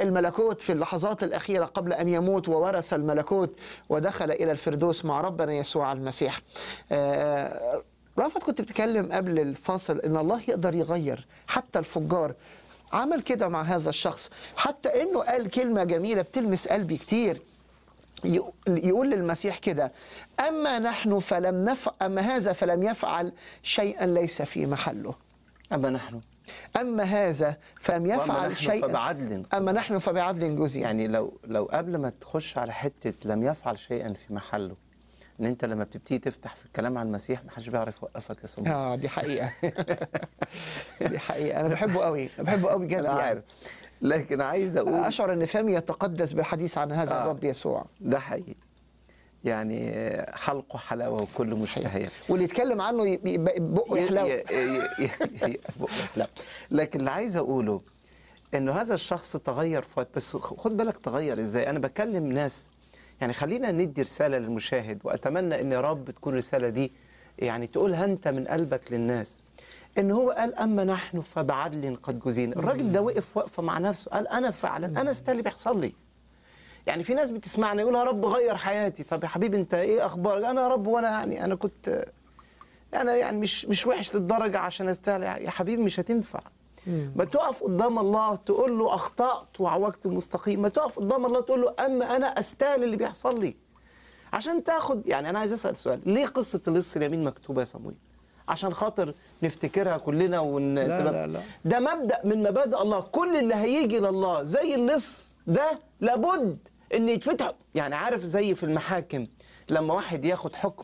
الملكوت في اللحظات الأخيرة قبل أن يموت وورث الملكوت ودخل إلى الفردوس مع ربنا يسوع المسيح آه، رافت كنت بتتكلم قبل الفاصل ان الله يقدر يغير حتى الفجار عمل كده مع هذا الشخص حتى انه قال كلمه جميله بتلمس قلبي كتير يق- يقول للمسيح كده اما نحن فلم نفع اما هذا فلم يفعل شيئا ليس في محله أما نحن اما هذا فلم وأما يفعل نحن شيئا فبعدل اما نحن فبعدل جزئي يعني لو لو قبل ما تخش على حته لم يفعل شيئا في محله ان انت لما بتبتدي تفتح في الكلام عن المسيح ما حدش بيعرف يوقفك يا صديقي اه دي حقيقه دي حقيقه انا بحبه قوي أنا بحبه قوي بجد انا يعني عارف لكن عايز اقول اشعر ان فمي يتقدس بالحديث عن هذا آه. الرب يسوع ده حقيقي يعني حلقه حلاوه وكل مشتهيات واللي يتكلم عنه ي- يبقى بقه يحلو ي- ي- ي- ي- لا لكن اللي عايز اقوله انه هذا الشخص تغير في وقت بس خد بالك تغير ازاي انا بكلم ناس يعني خلينا ندي رساله للمشاهد واتمنى ان يا رب تكون الرساله دي يعني تقولها انت من قلبك للناس ان هو قال اما نحن فبعدل قد جزينا الراجل ده وقف وقفه مع نفسه قال انا فعلا انا استاهل اللي بيحصل لي يعني في ناس بتسمعنا يقول يا رب غير حياتي طب يا حبيبي انت ايه اخبارك انا يا رب وانا يعني انا كنت انا يعني مش مش وحش للدرجه عشان استاهل يا حبيبي مش هتنفع ما تقف قدام الله تقول له اخطات وعوجت المستقيم ما تقف قدام الله تقول له اما انا استاهل اللي بيحصل لي عشان تاخد يعني انا عايز اسال سؤال ليه قصه اللص اليمين مكتوبه يا صمويل عشان خاطر نفتكرها كلنا ون... لا، تبقى- لا، لا. ده مبدا من مبادئ الله كل اللي هيجي لله زي اللص ده لابد ان يتفتح يعني عارف زي في المحاكم لما واحد ياخد حكم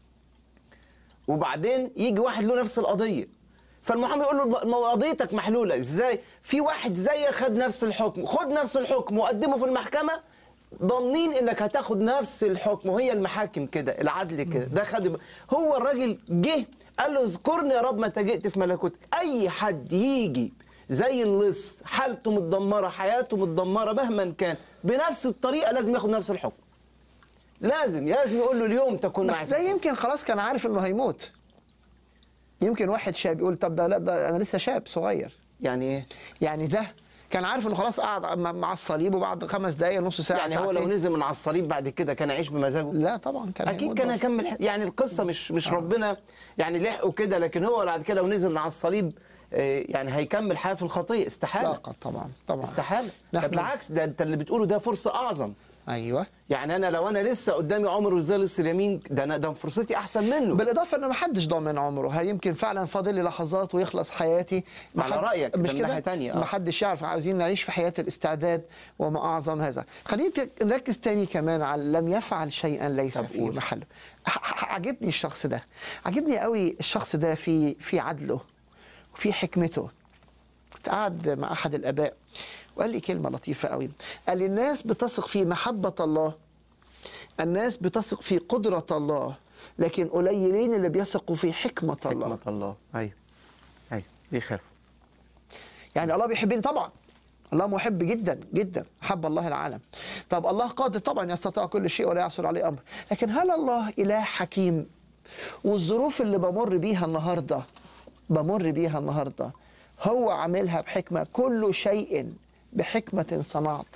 وبعدين يجي واحد له نفس القضيه فالمحامي يقول له الم- قضيتك محلوله ازاي في واحد زيك خد نفس الحكم خد نفس الحكم وقدمه في المحكمه ضامنين انك هتاخد نفس الحكم وهي المحاكم كده العدل كده ده خد هو الراجل جه قال له اذكرني يا رب متى جئت في ملكوتك اي حد يجي زي اللص حالته متدمره حياته متدمره مهما كان بنفس الطريقه لازم ياخد نفس الحكم لازم لازم يقول له اليوم تكون بس معي ده في يمكن خلاص كان عارف انه هيموت يمكن واحد شاب يقول طب ده لا ده انا لسه شاب صغير يعني ايه يعني ده كان عارف انه خلاص قعد مع- مع الصليب وبعد خمس دقائق نص ساعه يعني هو لو ساعتين. نزل من على الصليب بعد كده كان يعيش بمزاجه لا طبعا كان اكيد هيموت كان برضه. هيكمل ح- يعني القصه مش مش ربنا يعني لحقه كده لكن هو بعد كده لو نزل من على الصليب آه، يعني هيكمل حياه في الخطيه استحاله اطلاقا طبعا طبعا استحاله ده نحن- بالعكس ده انت اللي بتقوله ده فرصه اعظم ايوه يعني انا لو انا لسه قدامي عمر وزي لسه اليمين ده انا ده فرصتي احسن منه بالاضافه ان ما حدش ضامن عمره هل يمكن فعلا فاضل لي لحظات ويخلص حياتي ما على حد- رأيك، ده مش من كده ناحية تانية، آه. ما حدش يعرف عاوزين نعيش في حياه الاستعداد وما اعظم هذا خلينا ت- نركز تاني كمان على لم يفعل شيئا ليس طب في قول. محله ح- ح- عجبني الشخص ده عجبني قوي الشخص ده في في عدله وفي حكمته كنت قاعد مع احد الاباء وقال لي كلمه لطيفه قوي قال لي الناس بتثق في محبه الله الناس بتثق في قدره الله لكن قليلين اللي بيثقوا في حكمه الله حكمه الله ايوه ايوه بيخافوا يعني الله بيحبني طبعا الله محب جدا جدا حب الله العالم طب الله قادر طبعا يستطيع كل شيء ولا يعصر عليه امر لكن هل الله اله حكيم والظروف اللي بمر بيها النهارده بمر بيها النهارده هو عاملها بحكمه كل شيء بحكمه صنعت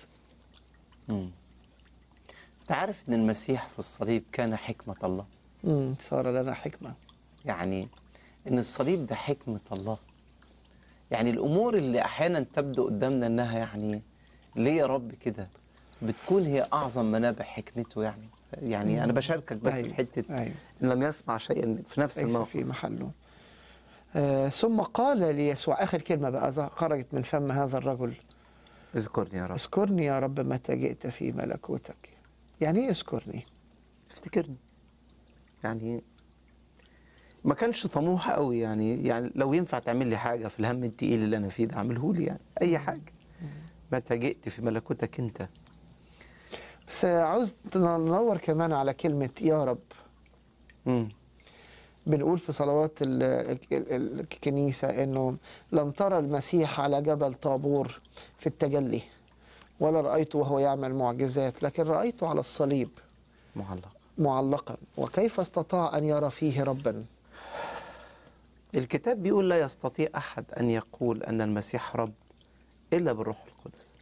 انت عارف ان المسيح في الصليب كان حكمه الله امم صار لنا حكمه يعني ان الصليب ده حكمه الله يعني الامور اللي احيانا تبدو قدامنا انها يعني ليه يا رب كده بتكون هي اعظم منابع حكمته يعني يعني انا بشاركك بس أيوة، في حته أيوة. ان لم يصنع شيئا في نفس ليس الموقف في محله آه ثم قال ليسوع اخر كلمه بقى خرجت من فم هذا الرجل اذكرني يا رب اذكرني يا رب متى جئت في ملكوتك يعني ايه اذكرني افتكرني يعني ما كانش طموح قوي يعني يعني لو ينفع تعمل لي حاجه في الهم التقيل اللي انا فيه ده اعمله لي يعني اي حاجه متى جئت في ملكوتك انت بس عاوز ندور كمان على كلمة يا رب امم بنقول في صلوات ال- ال- ال- الكنيسة انه لم ترى المسيح على جبل طابور في التجلي ولا رأيته وهو يعمل معجزات لكن رأيته على الصليب معلق معلقا وكيف استطاع أن يرى فيه ربا الكتاب بيقول لا يستطيع احد ان يقول ان المسيح رب الا بالروح القدس